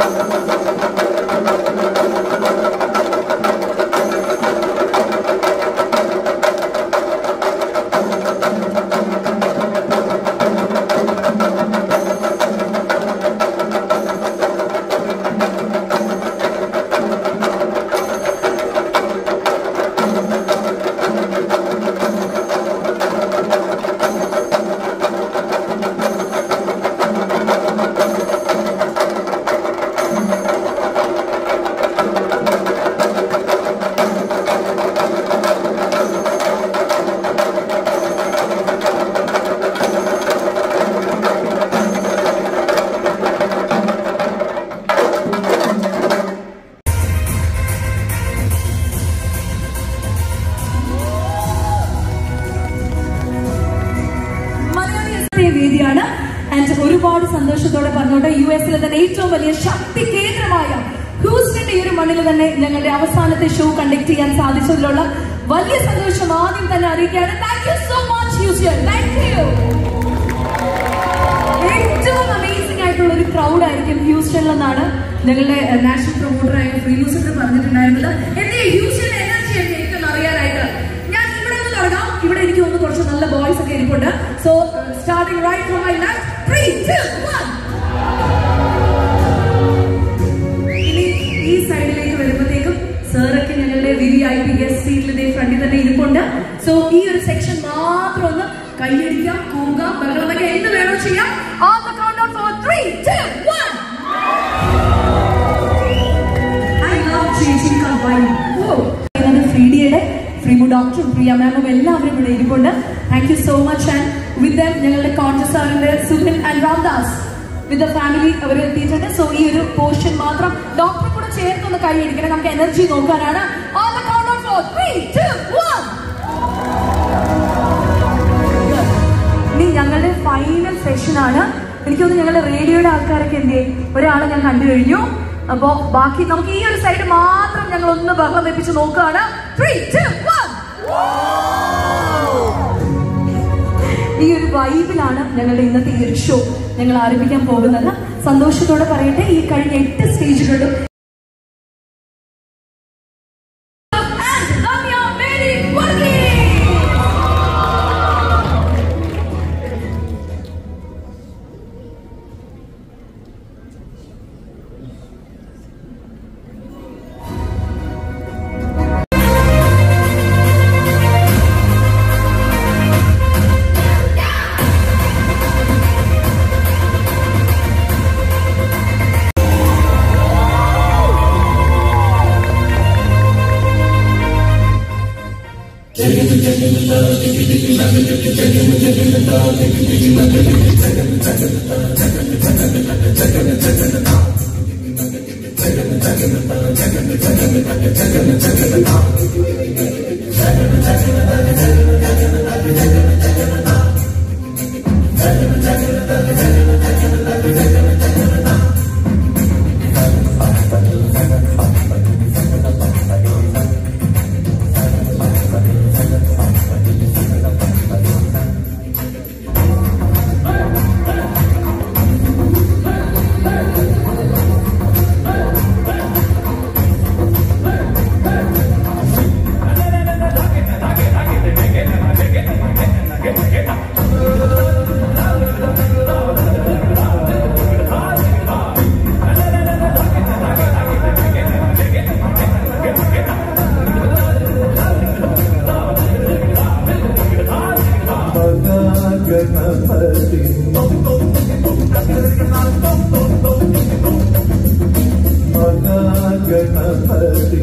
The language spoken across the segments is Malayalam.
മലയാളി വേദിയാണ് ആൻഡ് ഒരുപാട് സന്തോഷത്തോടെ പറഞ്ഞോട്ടെ യു എസിലെ തന്നെ ഏറ്റവും വലിയ ശക്തി കേന്ദ്രമായ ഹൂസ്റ്റന്റെ ഈ ഒരു മണ്ണിൽ തന്നെ ഞങ്ങളുടെ അവസാനത്തെ ഷോ കണ്ടക്ട് ചെയ്യാൻ സാധിച്ചതിലുള്ള വലിയ സന്തോഷം ആദ്യം തന്നെ അറിയിക്കുകയാണ് thank you so much Houston thank you ഏറ്റവും അമേസിംഗ് ആയിട്ടുള്ള ഒരു ക്രൗഡ് ആയിരിക്കും ഹ്യൂസ്റ്റണിൽ നിന്നാണ് ഞങ്ങളുടെ നാഷണൽ പ്രൊമോട്ടറായ ഫ്രീലൂസർ പറഞ്ഞിട്ടുണ്ടായിരുന്നത് എന്റെ ഹ്യൂസ്റ്റണിലെ എനർജി ഒക്കെ എനിക്കൊന്ന് അറിയാനായിട്ട് ഞാൻ ഇവിടെ നിന്ന് തുടങ്ങാം ഇവിടെ എനിക്ക് ഒന്ന് കുറച്ച് നല്ല ബോയ്സ് ഒക്കെ ഇരിപ്പുണ്ട് so starting right from my left three two one ഇനി ഈ സൈഡിലേക്ക് വരുമ്പോഴത്തേക്കും സാറൊക്കെ ഞങ്ങളുടെ V V I P guest സീറ്റിലെ ഫ്രണ്ടിൽ തന്നെ ഇരിപ്പുണ്ട് സോ ഈ ഒരു സെക്ഷൻ മാത്രം ഒന്ന് കൈയടിക്കാം കൂവുക ബഹളമൊക്കെ എന്ത് വേണോ ചെയ്യാം on the countdown four three two one I love ചേച്ചിങ് കമ്പൈൻ ഓ ഫ്രീഡിയുടെ ഫ്രീമു ഡോക്ടറും പ്രിയ മാമും എല്ലാവരും ഇവിടെ ഇരിപ്പുണ്ട് thank you so much and with them ഞങ്ങളുടെ കോൺഗ്രസ് സാറിന്റെ Suhin and Ramdas with the family അവർ എത്തിയിട്ടുണ്ട് സോ ഈ ഒരു പോർഷൻ മാത്രം ഡോക്ടറെ കൂടെ ചേർത്തൊന്ന് കൈ അടിക്കണം നമുക്ക് എനർജി നോക്കാനാണ് on the count of four three two one ഇനി ഞങ്ങളുടെ ഫൈനൽ സെഷൻ ആണ് എനിക്ക് തോന്നുന്നു ഞങ്ങളുടെ റേഡിയോയുടെ ആൾക്കാരൊക്കെ എന്ത് ചെയ്യും ഒരാളെ ഞാൻ കണ്ടു കഴിഞ്ഞു അപ്പോ ബാക്കി നമുക്ക് ഈ ഒരു സൈഡ് മാത്രം ഞങ്ങൾ ഒന്ന് ബഹളം വെപ്പിച്ച് നോക്കുകയാണ് ത്രീ ടു വൺ ഈ ഒരു വൈബിലാണ് ഞങ്ങളുടെ ഇന്നത്തെ ഈ ഒരു ഷോ ഞങ്ങൾ ആരംഭിക്കാൻ പോകുന്നത് സന്തോഷത്തോടെ പറയട്ടെ ഈ കഴിഞ്ഞ എട്ട് സ്റ്റേജുകളിലും And Lamia Mary Varghese. Ganapathi Ganapathi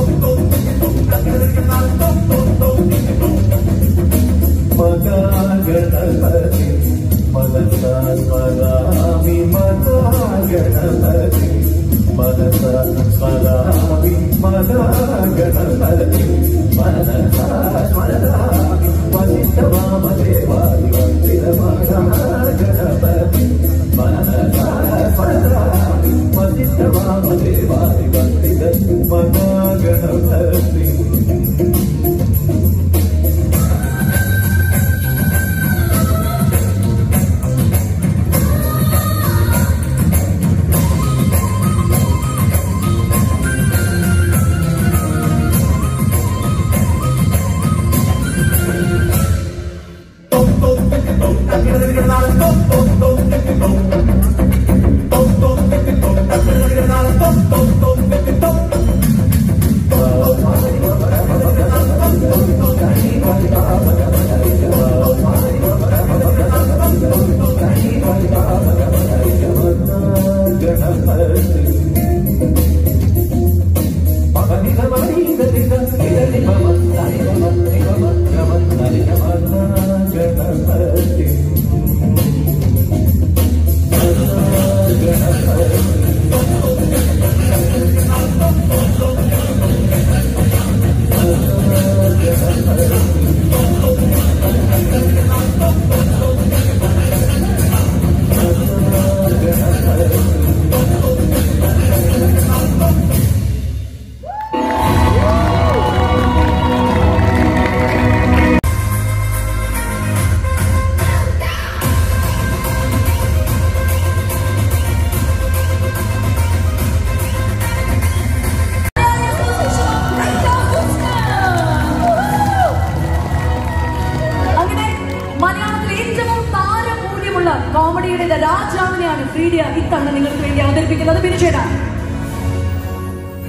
Ganapathi മനസ സ്മരാമി മതാ Ganapathi മനസ സ്മരാമി മതാ Ganapathi മനസ സ്മരാമി Vasishtha വാമദേവാദി Vandita Ganapathi മനസ സ്മരാമി Vasishtha വാമദേവാദി Vandita മതാ Ganapathi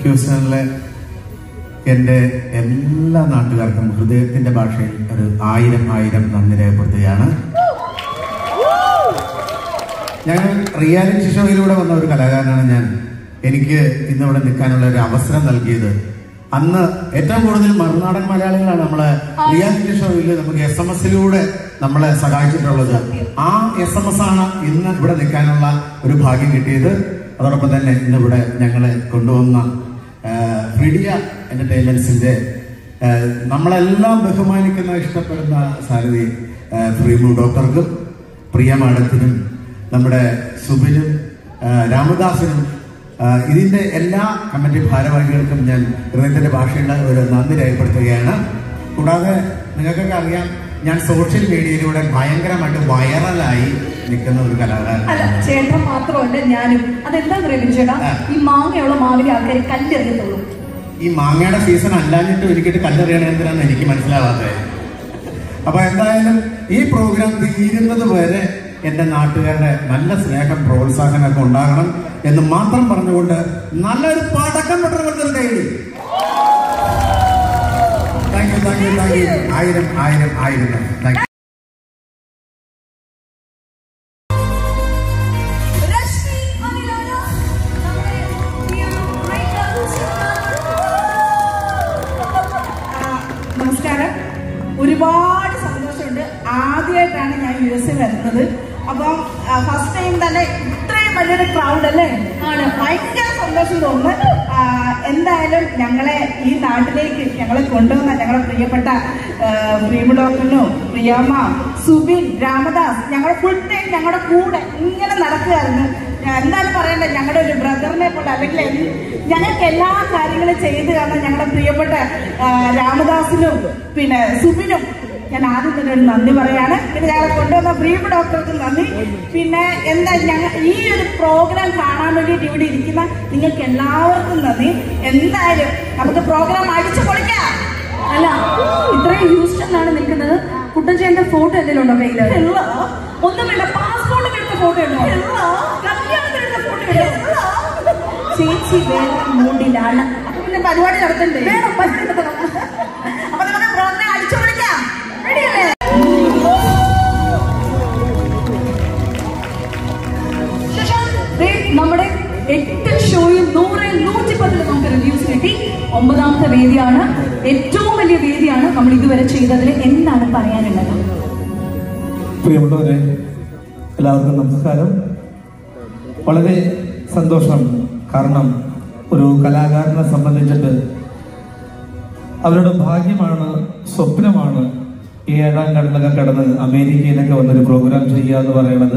ഹ്യൂസ്റ്റണിലെ എൻ്റെ എല്ലാ നാട്ടുകാർക്കും ഹൃദയത്തിന്റെ ഭാഷയിൽ ഒരു ആയിരം ആയിരം നന്ദി രേഖപ്പെടുത്തുകയാണ് ഞാൻ റിയാലിറ്റി ഷോയിലൂടെ വന്ന ഒരു കലാകാരനാണ് ഞാൻ എനിക്ക് ഇന്നിവിടെ നിൽക്കാനുള്ള ഒരു അവസരം നൽകിയത് അന്ന് ഏറ്റവും കൂടുതൽ മറുനാടൻ മലയാളികളാണ് നമ്മളെ റിയാലിറ്റി ഷോയിൽ നമുക്ക് എസ് എം എസിലൂടെ നമ്മളെ സഹായിച്ചിട്ടുള്ളത് ആ എസ് എം എസ് ആണ് ഇന്ന് ഇവിടെ നിൽക്കാനുള്ള ഒരു ഭാഗ്യം കിട്ടിയത് അതോടൊപ്പം തന്നെ ഇന്ന് ഇവിടെ ഞങ്ങളെ കൊണ്ടുവന്ന ഫ്രീഡിയ എന്റർടൈൻമെന്റ്സിന്റെ ആ, നമ്മളെല്ലാം ബഹുമാനിക്കുന്ന ഇഷ്ടപ്പെടുന്ന സാരഥി ആ, ഫ്രീമു ഡോക്ടർക്കും പ്രിയ മാഡത്തിനും നമ്മുടെ സുബിനും ആ, രാമദാസിനും ആ, ഇതിന്റെ എല്ലാ കമ്മിറ്റി ഭാരവാഹികൾക്കും ഞാൻ ഹൃദയത്തിന്റെ ഭാഷയുടെ ഒരു നന്ദി രേഖപ്പെടുത്തുകയാണ് കൂടാതെ നിങ്ങൾക്കൊക്കെ അറിയാം ഞാൻ സോഷ്യൽ മീഡിയയിലൂടെ ഭയങ്കരമായിട്ട് വൈറലായി നിൽക്കുന്ന ഒരു അല്ല കലാകാരനാണ് ചേട്ടൻ മാത്രമല്ല ഞാനും അതെന്താ പറയുക ചേട്ടാ ആ. ഈ മാങ്ങയുള്ള മാവിലെ ആൾക്കാർ കല്ലെറിയത്തുള്ളൂ ഈ മാങ്ങയുടെ സീസൺ അല്ലാഞ്ഞിട്ട് എനിക്കിട്ട് കല്ലെറിയണ എന്തിനാന്ന് എനിക്ക് മനസ്സിലാവാത്തത് അപ്പൊ എന്തായാലും ഈ പ്രോഗ്രാം തീരുന്നത് വരെ എന്റെ നാട്ടുകാരുടെ നല്ല സ്നേഹം പ്രോത്സാഹനമൊക്കെ ഉണ്ടാകണം എന്ന് മാത്രം പറഞ്ഞുകൊണ്ട് നല്ലൊരു പടക്കം പെട്ടവർക്ക് കൈഡി thank you thank you thank you ആയിരം ആയിരം ആയിരം താങ്ക് യു രശ്മി അനിലാണ് നമ്മുടെ ഈ ഒരു great നമസ്കാരം ഒരുപാട് സന്തോഷമുണ്ട് ആദ്യമായിട്ടാണ് ഞാൻ യു എസ് വരുന്നത് അപ്പം ഫസ്റ്റ് ടൈം തന്നെ ഇത്രയും വലിയൊരു ക്രൗഡ് അല്ലേ ആണ് ഭയങ്കര സന്തോഷം തോന്നുന്നു ആ, എന്തായാലും ഞങ്ങളെ ഈ നാട്ടിലേക്ക് ഞങ്ങളെ കൊണ്ടുവന്ന ഞങ്ങളെ പ്രിയപ്പെട്ട പ്രിയമ ഡോക്ടറിനും പ്രിയമ്മ സുബിൻ രാമദാസ് ഞങ്ങളുടെ ഫുൾ ടൈം ഞങ്ങളുടെ കൂടെ ഇങ്ങനെ നടക്കുകയായിരുന്നു ഞാൻ എന്തായാലും പറയണ്ടേ ഞങ്ങളുടെ ഒരു ബ്രദറിനെ പോലെ അല്ലെങ്കിൽ എന്ത് ഞങ്ങൾക്ക് എല്ലാ കാര്യങ്ങളും ചെയ്തു കാരണം ഞങ്ങളുടെ പ്രിയപ്പെട്ട ആ, രാമദാസിനും പിന്നെ സുബിനും ഞാൻ ആദ്യം തന്നെ ഒരു നന്ദി പറയാണ് പിന്നെ ഞങ്ങളെ കൊണ്ടുവന്ന ബ്രീഫ് ഡോക്ടർക്ക് നന്ദി പിന്നെ എന്താ ഞങ്ങൾ ഈ ഒരു പ്രോഗ്രാം കാണാൻ വേണ്ടിയിട്ട് ഇവിടെ ഇരിക്കുന്ന നിങ്ങൾക്ക് എല്ലാവർക്കും നന്ദി എന്തായാലും നമുക്ക് പ്രോഗ്രാം അടിച്ചു പൊളിക്കാം അല്ല ഇത്രയും ഹ്യൂസ്റ്റണിലാണ് നിൽക്കുന്നത് കുട്ടൻചേന്റെ ഫോട്ടോ എന്തെങ്കിലും ഉണ്ടോ കയ്യില് ഉള്ള ഒന്നും വേണ്ട പാസ്പോർട്ട് എടുത്ത ഫോട്ടോ ഉണ്ടോ കല്യാണത്തിനെടുത്ത ഫോട്ടോ ഉണ്ടോ ചേച്ചി വേറെ മൂഡിലാണ് അപ്പൊ പിന്നെ പരിപാടി നടത്തണ്ടേ വേണം പരിപാടി നടത്തണം. അപ്പൊ നമുക്ക് പ്രോഗ്രാം അടിച്ചു പൊളിക്കാം റെഡിയല്ലേ ശശാങ്ക്, ദേ നമ്മുടെ എട്ട് ഷോയും നൂറ് നൂറ്റി പത്തിൽ നമുക്ക് റിവ്യൂസ് കിട്ടി ഒമ്പതാമത്തെ വേദിയാണ് ഏറ്റവും വലിയ വേദിയാണ് നമ്മൾ ഇതുവരെ ചെയ്തതിൽ എന്താണ് പറയാനുള്ളത് പ്രിയമുള്ളവരെ എല്ലാവർക്കും നമസ്കാരം വളരെ സന്തോഷം കാരണം ഒരു കലാകാരനെ സംബന്ധിച്ചിട്ട് അവരുടെ ഭാഗ്യമാണ് സ്വപ്നമാണ് ഈ ഏഴാം കടലൊക്കെ കടന്ന് അമേരിക്കയിലൊക്കെ വന്നൊരു പ്രോഗ്രാം ചെയ്യുക എന്ന് പറയുന്നത്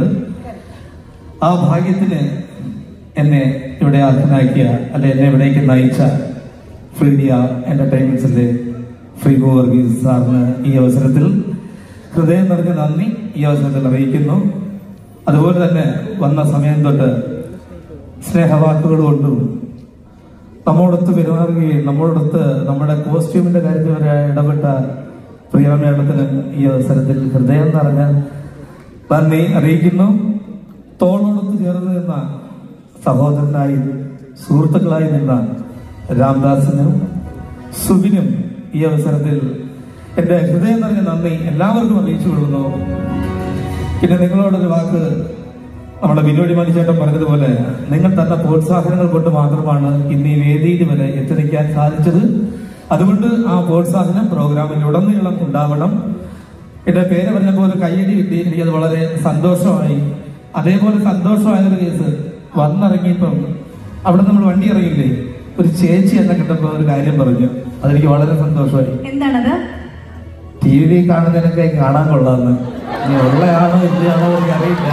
ആ ഭാഗ്യത്തിന് എന്നെ ഇവിടെ അർഹനാക്കിയ അല്ലെ എന്നെ ഇവിടേക്ക് നയിച്ച ഫ്രീഡിയ എന്റർടൈൻമെന്റ്സിന്റെ ഫ്രീഗോ വർഗീസ് സാറിന് ഈ അവസരത്തിൽ ഹൃദയം നിറഞ്ഞ നന്ദി ഈ അവസരത്തിൽ അറിയിക്കുന്നു അതുപോലെ തന്നെ വന്ന സമയം തൊട്ട് സ്നേഹവാക്കുകൾ കൊണ്ടും നമ്മോടൊത്ത് പെരുമാറുകയും നമ്മോടൊത്ത് നമ്മുടെ കോസ്റ്റ്യൂമിന്റെ കാര്യത്തിൽ വരെ ഇടപെട്ട പ്രിയ മേളത്തിന് ഈ അവസരത്തിൽ ഹൃദയം നിറഞ്ഞ നന്ദി അറിയിക്കുന്നു തോളോടൊത്ത് ചേർന്ന് നിന്ന സഹോദരനായി സുഹൃത്തുക്കളായി നിന്ന രാംദാസിനും സുബിനും ഈ അവസരത്തിൽ എന്റെ ഹൃദയം നിറഞ്ഞ നന്ദി എല്ലാവർക്കും അറിയിച്ചു കൊള്ളുന്നു പിന്നെ നിങ്ങളോടൊരു വാക്ക് നമ്മുടെ വിനോടി മണിച്ചേട്ടൻ പറഞ്ഞതുപോലെ നിങ്ങൾ തന്ന പ്രോത്സാഹനങ്ങൾ കൊണ്ട് മാത്രമാണ് ഇന്ന് ഈ വേദിയിൽ വരെ എത്തി നിൽക്കാൻ സാധിച്ചത് അതുകൊണ്ട് ആ പ്രോത്സാഹനം പ്രോഗ്രാമിൽ ഉടനീളം ഉണ്ടാവണം എന്റെ പേര് പറഞ്ഞപ്പോൾ ഒരു കയ്യടി കിട്ടി എനിക്കത് വളരെ സന്തോഷമായി അതേപോലെ സന്തോഷമായൊരു കേസ് വന്നിറങ്ങിയപ്പം അവിടെ നമ്മൾ വണ്ടി ഇറങ്ങില്ലേ ഒരു ചേച്ചി എന്നെ കിട്ടുമ്പോൾ ഒരു കാര്യം പറഞ്ഞു അതെനിക്ക് വളരെ സന്തോഷമായി എന്താണത് ടി വി കാണുന്നതിനൊക്കെ കാണാൻ കൊള്ളാന്ന് ഇനി ഉള്ളയാണോ ഇല്ലയാണോ എനിക്ക് അറിയില്ല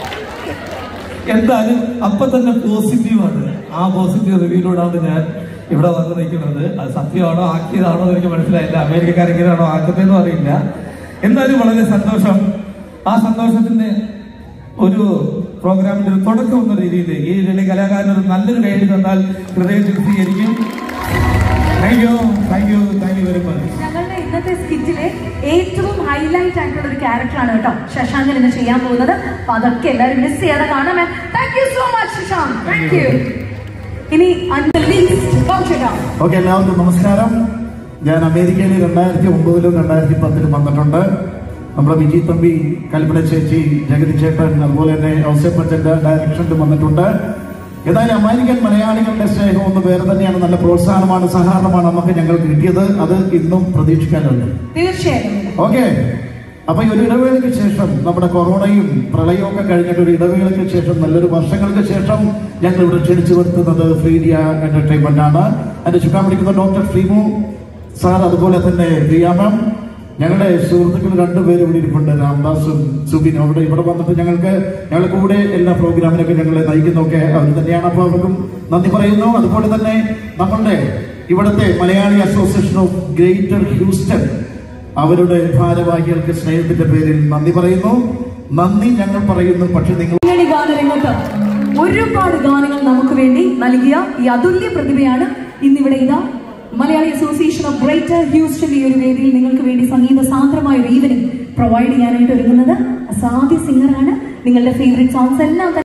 എന്തായാലും അപ്പൊ തന്നെ പോസിറ്റീവാണ് ആ പോസിറ്റീവ് റിവ്യൂയിലൂടെയാണ് ഞാൻ ഇവിടെ വന്ന് നിൽക്കുന്നത് അത് സത്യമാണോ ആക്കിയതാണോ എന്ന് എനിക്ക് മനസ്സിലായില്ല അമേരിക്കക്കാരെങ്ങനെയാണോ ആക്കുന്നതെന്നും അറിയില്ല എന്തായാലും വളരെ സന്തോഷം ആ സന്തോഷത്തിന്റെ ഒരു പ്രോഗ്രാമിന്റെ ഒരു തുടക്കം എന്ന രീതിയിൽ ഈ വലിയ കലാകാരൻ ഒരു നല്ലൊരു കൈയ്യടി തന്നാൽ ഹൃദയം ചികിത്സീകരിക്കും thank you thank you thank you very much ഞങ്ങളുടെ ഇന്നത്തെ സ്കിറ്റിലെ ഏറ്റവും ഹൈലൈറ്റ് ആയിട്ടുള്ള ഒരു ക്യാരക്ടറാണ് കേട്ടോ ശശാങ്കൻ ഇന്ന് ചെയ്യാൻ പോകുന്നത് അപ്പൊ അതൊക്കെ എല്ലാവരും മിസ് ചെയ്യാതെ കാണാമേ thank you so much Shashank thank you ഇനി അൺ ദ ലിസ്റ്റ് ബാബു ചേട്ടാ ഓക്കെ എല്ലാവർക്കും നമസ്കാരം ഞാൻ അമേരിക്കയിൽ രണ്ടായിരത്തി ഒമ്പതിലും രണ്ടായിരത്തി പത്തിലും വന്നിട്ടുണ്ട് നമ്മുടെ വിജി തമ്പി കൽപ്പന ചേച്ചി ജഗതി ചേട്ടൻ അതുപോലെ തന്നെ ഔസേപ്പച്ചന്റെ ഡയറക്ഷനിലും വന്നിട്ടുണ്ട് ഏതായാലും അമേരിക്കൻ മലയാളികളുടെ സ്നേഹം ഒന്ന് വേറെ തന്നെയാണ് നല്ല പ്രോത്സാഹനമാണ് സഹകരണമാണ് നമുക്ക് ഞങ്ങൾക്ക് കിട്ടിയത് അത് ഇന്നും പ്രതീക്ഷിക്കാനുണ്ട് തീർച്ചയായും ഓക്കെ അപ്പൊ ഈ ഒരു ഇടവേളയ്ക്ക് ശേഷം നമ്മുടെ കൊറോണയും പ്രളയവും ഒക്കെ കഴിഞ്ഞിട്ട് ഒരു ഇടവേളയ്ക്ക് ശേഷം നല്ലൊരു വർഷങ്ങൾക്ക് ശേഷം ഞങ്ങൾ ഇവിടെ ക്ഷണിച്ചു വരുത്തുന്നത് ഫ്രീഡിയ എന്റർടൈൻമെന്റ് ആണ് അതിന്റെ ചുക്കാൻ പിടിക്കുന്ന ഡോക്ടർ ശ്രീമു സാർ അതുപോലെ തന്നെ പ്രിയ മാം ഞങ്ങളുടെ സുഹൃത്തുക്കൾ രണ്ടുപേരും ഇവിടെ ഇരിപ്പുണ്ട് രാംദാസും സുബിനും അവിടെ ഇവിടെ വന്നിട്ട് ഞങ്ങൾക്ക് ഞങ്ങളുടെ കൂടെ എല്ലാ പ്രോഗ്രാമിനൊക്കെ ഞങ്ങളെ നയിക്കുന്നൊക്കെ അവർ തന്നെയാണ് അപ്പോൾ അവർക്കും നന്ദി പറയുന്നു അതുപോലെ തന്നെ നമ്മളുടെ ഇവിടുത്തെ Malayali Association of Greater Houston അവരുടെ ഭാരവാഹികൾക്ക് സ്നേഹത്തിന്റെ പേരിൽ നന്ദി പറയുന്നു നന്ദി ഞങ്ങൾ പറയുന്നു പക്ഷെ നിങ്ങൾ പിന്നണി ഗാനരംഗത്ത് ഒരുപാട് ഗാനങ്ങൾ നമുക്ക് വേണ്ടി നൽകിയ ഈ അതുല്യ പ്രതിഭയാണ് ഇന്നിവിടെ ഇതാ Malayali Association of Greater Houston ഈ ഒരു വേദിയിൽ നിങ്ങൾക്ക് വേണ്ടി സംഗീത സാന്ദ്രമായ ഒരു ഈവനിങ് പ്രൊവൈഡ് ചെയ്യാനായിട്ട് ഒരുങ്ങുന്നത് അസാധ്യ സിംഗറാണ് നിങ്ങളുടെ ഫേവറേറ്റ് സോങ്സ് എല്ലാം തന്നെ